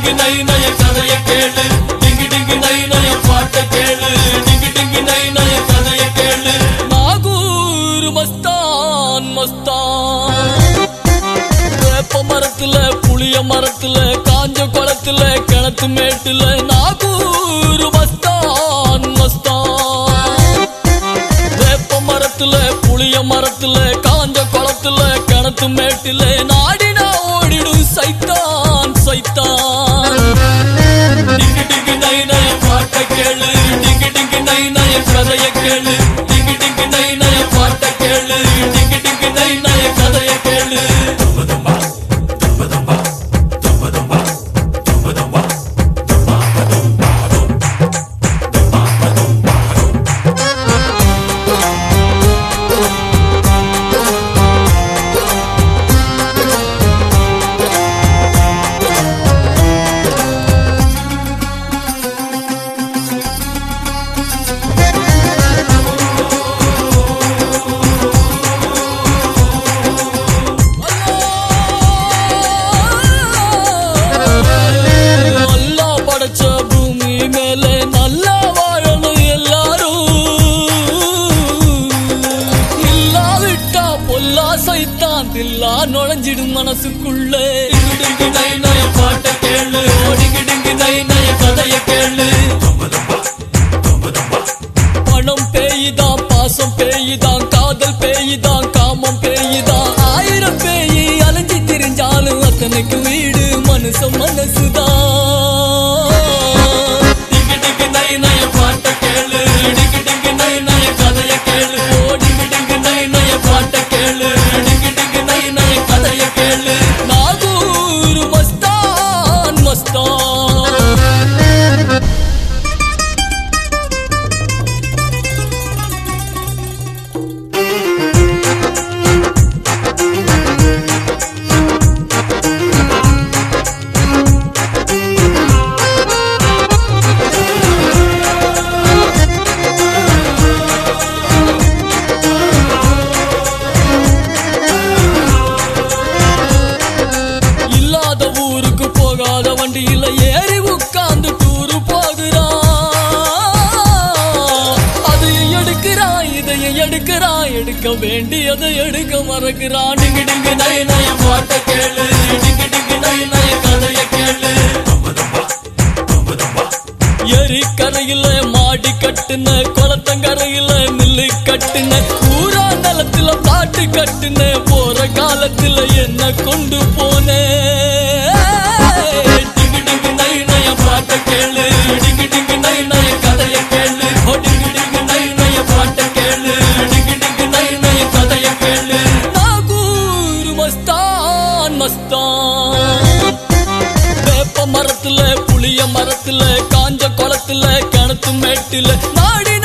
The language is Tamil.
டிங்கு நை நய கதைய கேளு டிங்கு டிங்கு நை நய பாட்ட கேளு டிங்கு டிங்கு நை நய கதைய கேளு நாகூர் மஸ்தான் மஸ்தான் வேப்ப மரத்துல புளிய மரத்துல காஞ்ச குளத்துல கிணத்து மேட்டுல நாகூர் மஸ்தான் மஸ்தான் வேப்ப மரத்துல புளிய மரத்துல காஞ்ச குளத்துல கிணத்து மேட்டுல நாடினா ஓடிடும் சைத்தான் சைத்தான் டிங்கு டிங்கு நை நய பாட்ட கேளு டிங்கு டிங்கு நை நய கதைய கேளு டிங்கு டிங்கு நை நய பாட்ட கேளு டிங்கு டிங்கு நை நய கதைய கேளு நல்லா படைச்ச பூமி மேல நல்லா வாழணும் எல்லாரும் இல்லாவிட்டா பொல்லா சைத்தான் தில்லா நுழைஞ்சிடும் மனசுக்குள்ள டிங்கு நை நய பாட்ட கேளு ஓடிங்கு டிங்கு நை நய கதைய கேளு பணம் பேயுதான் பாசம் பேயுதான் காதல் பேயுதான் காமம் பேயுதான் ஆயிரம் பேயி அலைஞ்சி திரிஞ்சாலும் அத்தனைக்கு வீடு மனுஷ மனசுதான் டிங்கு டிங்கு நை நய பாட்ட கேளு டிங்கு டிங்கு நை நய கதைய கேளு ஓ டிங்கு டிங்கு நை நய பாட்ட கேளு டிங்கு டிங்கு நை நய கதைய கேளு நாகூர் மஸ்தான் மஸ்தான் இல்லாத ஊருக்கு போகாத வண்டியில ஏறி உட்கார்ந்து டூரு போகிறான் அதையும் எடுக்கிறான் இதையும் எடுக்கிறான் எடுக்க வேண்டியதை எடுக்க மறக்கிறான் டிங்கு டிங்கு நய நய பாட்ட கேளு டிங்கு டிங்கு நய நய கதைய கேளு எரிக்கரையில மாடி கட்டுன குளத்தங்கரையில மில்லு கட்டுன ஊரா நிலத்துல பாட்டு கட்டுன போற காலத்துல என்ன கொண்டு போன டிங்கு டிங்கு நை நய பாட்ட கேளு டிங்கு டிங்கு நை நய கதைய கேளு ஓ டிங்கு டிங்கு நை நய பாட்ட கேளு டிங்கு டிங்கு நை நய கதைய கேளு நாகூர் மஸ்தான் மஸ்தான் வேப்ப மரத்துல புளிய மரத்துல காஞ்ச குளத்துல கிணத்து மேட்டுல நாடி